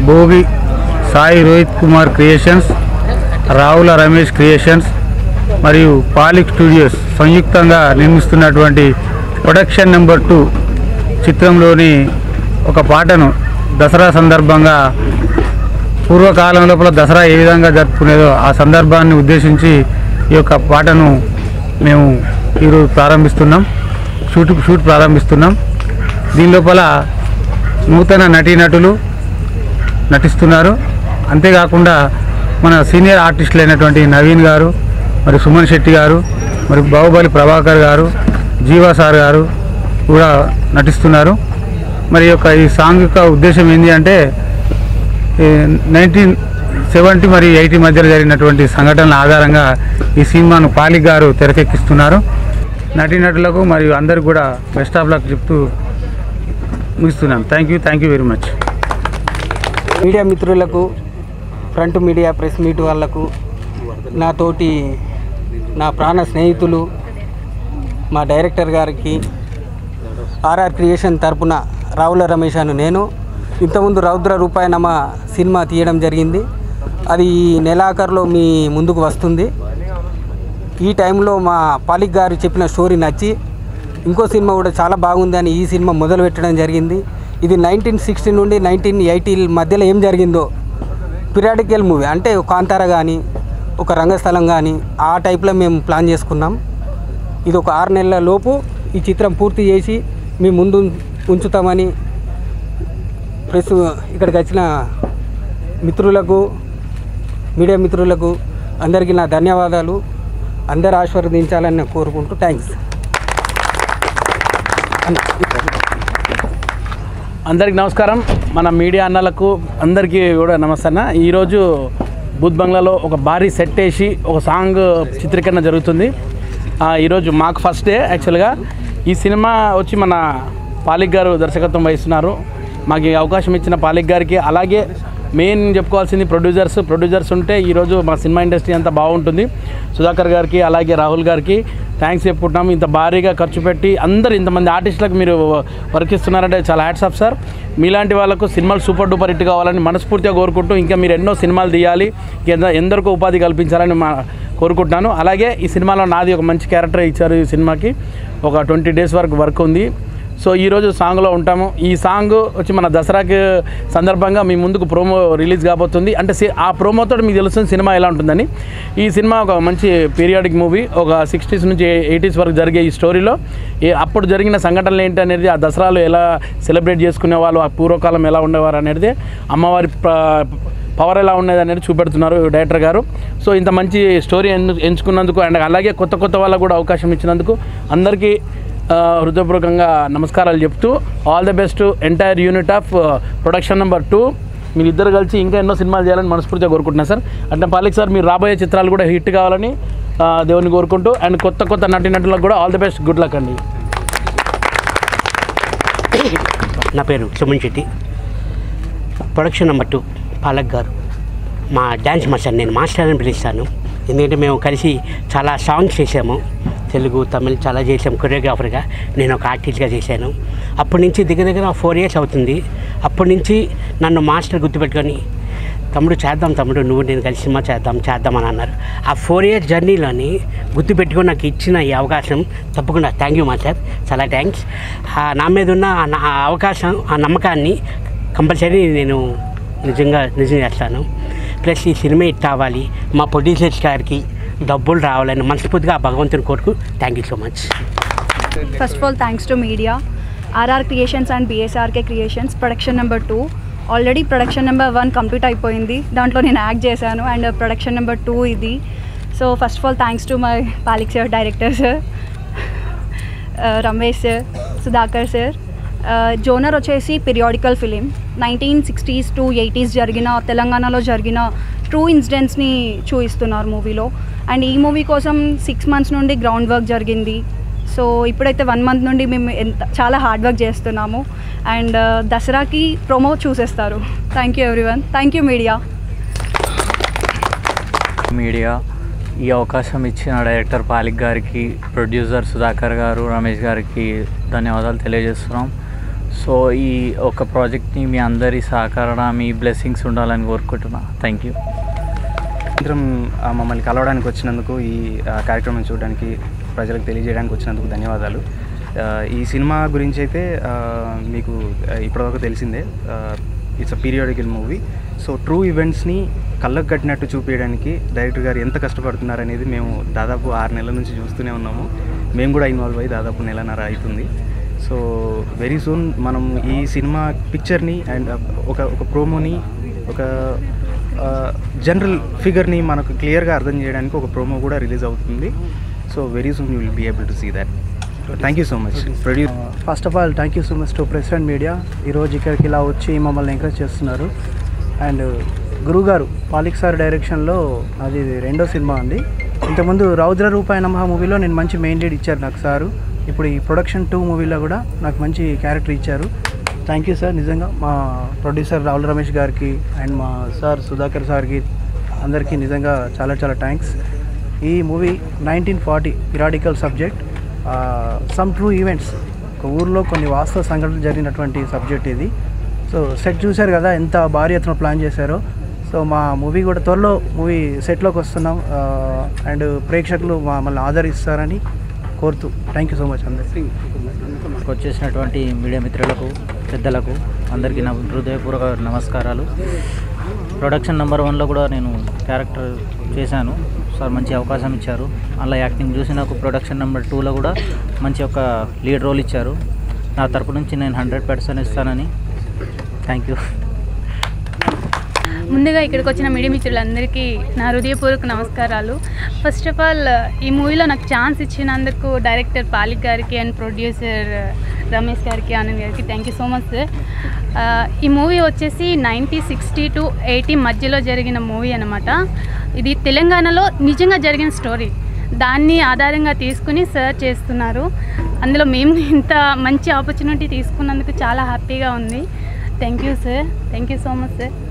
Bhogi Sai Rohit Kumar creations Ravula Ramesh creations మరియు Palik studios సంయుక్తంగా నిర్మిస్తున్నటువంటి production number two చిత్రంలోని ఒక పాటను దసరా సందర్భంగా పూర్వకాలం లోపల దసరా ఏ విధంగా జరుపుకునేదో ఆ సందర్భాన్ని ఉద్దేశించి ఈ యొక్క పాటను మేము ఈరోజు ప్రారంభిస్తున్నాం షూట్ షూట్ ప్రారంభిస్తున్నాం దీని లోపల నూతన నటీనటులు నటిస్తున్నారు అంతేకాకుండా మన సీనియర్ ఆర్టిస్టులు అయినటువంటి నవీన్ గారు మరి సుమన్ శెట్టి గారు మరి బాహుబలి ప్రభాకర్ గారు జీవా సార్ గారు కూడా నటిస్తున్నారు మరి ఈ యొక్క ఈ సాంగ్ యొక్క ఉద్దేశం ఏంటి అంటే నైన్టీన్ సెవెంటీ మరి ఎయిటీ మధ్యలో జరిగినటువంటి సంఘటనల ఆధారంగా ఈ సినిమాను పాలిక్ గారు తెరకెక్కిస్తున్నారు నటీనటులకు మరియు అందరికి కూడా బెస్ట్ ఆఫ్ లక్ చెప్తూ ముగిస్తున్నాను thank you thank you very much media మిత్రులకు ఫ్రంట్ మీడియా ప్రెస్ మీట్ వాళ్ళకు నాతోటి నా ప్రాణ స్నేహితులు మా డైరెక్టర్ గారికి ఆర్ఆర్ క్రియేషన్ తరపున రావుల రమేష్ అను నేను ఇంతకుముందు రౌద్ర రూపాయనమ సినిమా తీయడం జరిగింది అది ఈ నెలాఖరులో మీ ముందుకు వస్తుంది ఈ టైంలో మా పాలిక్ గారు చెప్పిన స్టోరీ నచ్చి ఇంకో సినిమా కూడా చాలా బాగుంది అని ఈ సినిమా మొదలు పెట్టడం జరిగింది ఇది నైన్టీన్ సిక్స్టీ నుండి నైన్టీన్ ఎయిటీ మధ్యలో ఏం జరిగిందో పిరాటికల్ మూవీ అంటే ఒక కాంతార కానీ ఒక రంగస్థలం కానీ ఆ టైప్లో మేము ప్లాన్ చేసుకున్నాం ఇది ఒక ఆరు నెలల లోపు ఈ చిత్రం పూర్తి చేసి మీ ముందు ఉంచుతామని ప్రెస్ ఇక్కడికి వచ్చిన మిత్రులకు మీడియా మిత్రులకు అందరికీ నా ధన్యవాదాలు అందరు ఆశీర్వదించాలని నేను కోరుకుంటూ థ్యాంక్స్ అందరికి నమస్కారం మన మీడియా అన్నలకు అందరికీ కూడా నమస్తే ఈరోజు బుత్ బంగ్లాలో ఒక భారీ సెట్ వేసి ఒక సాంగ్ చిత్రీకరణ జరుగుతుంది ఆ, ఈరోజు మాకు ఫస్ట్ డే యాక్చువల్గా ఈ సినిమా వచ్చి మన పాలిక్ గారు దర్శకత్వం వహిస్తున్నారు మాకు ఈ అవకాశం ఇచ్చిన పాలిక్ గారికి అలాగే మెయిన్ చెప్పుకోవాల్సింది ప్రొడ్యూసర్స్ ప్రొడ్యూసర్స్ ఉంటే ఈరోజు మా సినిమా ఇండస్ట్రీ అంతా బాగుంటుంది సుధాకర్ గారికి అలాగే రాహుల్ గారికి థ్యాంక్స్ చెప్పుకుంటున్నాము ఇంత భారీగా ఖర్చు పెట్టి అందరు ఇంతమంది ఆర్టిస్టులకు మీరు వర్క్ ఇస్తున్నారంటే చాలా హ్యాట్స్ ఆఫ్ సార్ మీలాంటి వాళ్ళకు సినిమాలు సూపర్ డూపర్ హిట్ కావాలని మనస్ఫూర్తిగా కోరుకుంటూ ఇంకా మీరు ఎన్నో సినిమాలు తీయాలి ఇంకా ఎందరికో ఉపాధి కల్పించాలని మా కోరుకుంటున్నాను అలాగే ఈ సినిమాలో నాది ఒక మంచి క్యారెక్టర్ ఇచ్చారు ఈ సినిమాకి ఒక ట్వంటీ డేస్ వరకు వర్క్ ఉంది సో ఈరోజు సాంగ్లో ఉంటాము ఈ సాంగ్ వచ్చి మన దసరాకి సందర్భంగా మీ ముందుకు ప్రోమో రిలీజ్ కాబోతుంది అంటే సి- ఆ ప్రోమోతో మీకు తెలుస్తుంది సినిమా ఎలా ఉంటుందని ఈ సినిమా ఒక మంచి పీరియాడిక్ మూవీ ఒక సిక్స్టీస్ నుంచి ఎయిటీస్ వరకు జరిగే ఈ స్టోరీలో ఏ అప్పుడు జరిగిన సంఘటనలు ఏంటి అనేది ఆ దసరాలో ఎలా సెలబ్రేట్ చేసుకునే వాళ్ళు ఆ పూర్వకాలం ఎలా ఉండేవారు అనేది అమ్మవారి ప్ర- పవర్ ఎలా ఉన్నది అనేది చూపెడుతున్నారు డైరెక్టర్ గారు సో ఇంత మంచి స్టోరీ ఎందు- ఎంచుకున్నందుకు అండ్ అలాగే కొత్త కొత్త వాళ్ళకు కూడా అవకాశం ఇచ్చినందుకు అందరికీ ఆ, హృదయపూర్వకంగా నమస్కారాలు చెప్తూ all the best entire unit of production number two మీరు ఇద్దరు కలిసి ఇంకా ఎన్నో సినిమాలు చేయాలని మనస్ఫూర్తిగా కోరుకుంటున్నాను సార్ అంటే పాలిక్ సార్ మీరు రాబోయే చిత్రాలు కూడా హిట్ కావాలని ఆ, దేవుని కోరుకుంటూ అండ్ కొత్త కొత్త నటీనటులకు కూడా all the best good luck అండి నా పేరు Suman Shetty production number two Palak గారు మా డ్యాన్స్ మాస్టర్ నేను మాస్టర్ అని పిలుస్తాను ఎందుకంటే మేము కలిసి చాలా సాంగ్స్ చేసాము తెలుగు తమిళ్ చాలా చేసాము కొరియోగ్రాఫర్గా నేను ఒక ఆర్టిస్ట్గా చేశాను అప్పటి నుంచి దగ్గర దగ్గర ఫోర్ ఇయర్స్ అవుతుంది అప్పటి నుంచి నన్ను మాస్టర్ గుర్తుపెట్టుకొని తమ్ముడు చేద్దాం తమ్ముడు నువ్వు నేను కలిసి సినిమా చేద్దాం చేద్దాం అని అన్నారు ఆ ఫోర్ ఇయర్స్ జర్నీలోని గుర్తుపెట్టుకొని నాకు ఇచ్చిన ఈ అవకాశం తప్పకుండా థ్యాంక్ యూ మాస్టర్ చాలా థ్యాంక్స్ నా మీద ఉన్న ఆ నా- ఆ అవకాశం ఆ నమ్మకాన్ని కంపల్సరీ నేను నిజంగా నిజం చేస్తాను ప్లస్ ఈ సినిమా హిట్ అవ్వాలి మా ప్రొడ్యూసర్స్ గారికి డబ్బులు రావాలని మనస్ఫూర్తిగా ఆ భగవంతుని కోరుకు thank you so much first of all thanks to media RR creations and BSRK creations production number two already production number one complete అయిపోయింది దాంట్లో నేను యాక్ట్ చేశాను అండ్ ప్రొడక్షన్ నెంబర్ టూ ఇది so first of all thanks to my Palik sir director sir Ramesh sir Sudhakar sir genre వచ్చేసి periodical film nineteen sixties to eighties జరిగిన తెలంగాణలో జరిగిన true ఇన్సిడెంట్స్ని చూపిస్తున్నారు మూవీలో అండ్ ఈ మూవీ కోసం సిక్స్ మంత్స్ నుండి గ్రౌండ్ వర్క్ జరిగింది సో ఇప్పుడైతే వన్ మంత్ నుండి మేము ఎంత చాలా హార్డ్ వర్క్ చేస్తున్నాము అండ్ దసరాకి ప్రోమో చూసేస్తారు thank you everyone thank you media media ఈ అవకాశం ఇచ్చిన డైరెక్టర్ పాలిక్ గారికి ప్రొడ్యూసర్ సుధాకర్ గారు రమేష్ గారికి ధన్యవాదాలు తెలియజేస్తున్నాం సో ఈ ఒక ప్రాజెక్ట్ని మీ అందరి సహకారణ మీ బ్లెస్సింగ్స్ ఉండాలని కోరుకుంటున్నా థ్యాంక్ యూ సాయంత్రం ఆ, మమ్మల్ని కలవడానికి వచ్చినందుకు ఈ ఆ, కార్యక్రమం చూడడానికి ప్రజలకు తెలియజేయడానికి వచ్చినందుకు ధన్యవాదాలు ఆ, ఈ సినిమా గురించి అయితే ఆ, మీకు ఆ, ఇప్పటివరకు తెలిసిందే it's a periodical movie so true ఈవెంట్స్ని కళ్ళకు కట్టినట్టు చూపించడానికి డైరెక్టర్ గారు ఎంత కష్టపడుతున్నారు అనేది మేము దాదాపు ఆరు నెలల నుంచి చూస్తూనే ఉన్నాము మేము కూడా ఇన్వాల్వ్ అయ్యి దాదాపు నెలన్నర అవుతుంది సో వెరీ సూన్ మనం ఈ సినిమా పిక్చర్ని అండ్ ఒక ఒక ప్రోమోని ఒక జనరల్ ఫిగర్ని మనకు క్లియర్గా అర్థం చేయడానికి ఒక ప్రోమో కూడా రిలీజ్ అవుతుంది so very soon you will be able to see that thank you so much produce first of all thank you so much to press and media ఈరోజు ఇక్కడికి ఇలా వచ్చి మమ్మల్ని ఎంకరేజ్ చేస్తున్నారు అండ్ గురుగారు పాలిక్ సార్ డైరెక్షన్లో అది రెండో సినిమా అండి ఇంతకుముందు రౌద్ర రూపాయి నమహ మూవీలో నేను మంచి మెయిన్ లీడ్ ఇచ్చారు నాకు సారు ఇప్పుడు ఈ ప్రొడక్షన్ టూ మూవీలో కూడా నాకు మంచి క్యారెక్టర్ ఇచ్చారు థ్యాంక్ యూ సార్ నిజంగా మా ప్రొడ్యూసర్ రాహుల్ రమేష్ గారికి అండ్ మా సార్ సుధాకర్ సార్కి అందరికీ నిజంగా చాలా చాలా థ్యాంక్స్ ఈ movie nineteen forty periodical subject some true events ఒక ఊర్లో కొన్ని వాస్తవ సంఘటనలు జరిగినటువంటి సబ్జెక్ట్ ఇది సో సెట్ చూశారు కదా ఎంత భారీ ఎత్తున ప్లాన్ చేశారో సో మా మూవీ కూడా త్వరలో మూవీ సెట్లోకి వస్తున్నాం అండ్ ప్రేక్షకులు మమ్మల్ని ఆదరిస్తారని కోరుతూ థ్యాంక్ యూ సో మచ్ అందరికీ ఇక్కడికి వచ్చేసినటువంటి మీడియా మిత్రులకు పెద్దలకు అందరికీ నా హృదయపూర్వక నమస్కారాలు ప్రొడక్షన్ నెంబర్ వన్లో కూడా నేను క్యారెక్టర్ చేశాను సార్ మంచి అవకాశం ఇచ్చారు అలా యాక్టింగ్ చూసి నాకు ప్రొడక్షన్ నెంబర్ టూలో కూడా మంచి ఒక లీడ్ రోల్ ఇచ్చారు నా తరపు నుంచి నేను హండ్రెడ్ పర్సెంట్ ఇస్తానని థ్యాంక్ యూ ముందుగా ఇక్కడికి వచ్చిన మీడియా మిత్రులందరికీ నా హృదయపూర్వక నమస్కారాలు ఫస్ట్ ఆఫ్ ఆల్ ఈ మూవీలో నాకు ఛాన్స్ ఇచ్చినందుకు డైరెక్టర్ పాలిక్ గారికి అండ్ ప్రొడ్యూసర్ రమేష్ గారికి ఆనంద్ గారికి thank you so much sir ఈ మూవీ వచ్చేసి నైంటీ సిక్స్టీ టు ఎయిటీ మధ్యలో జరిగిన మూవీ అనమాట ఇది తెలంగాణలో నిజంగా జరిగిన స్టోరీ దాన్ని ఆధారంగా తీసుకుని సార్ చేస్తున్నారు అందులో మేము ఇంత మంచి ఆపర్చునిటీ తీసుకున్నందుకు చాలా హ్యాపీగా ఉంది thank you sir thank you so much sir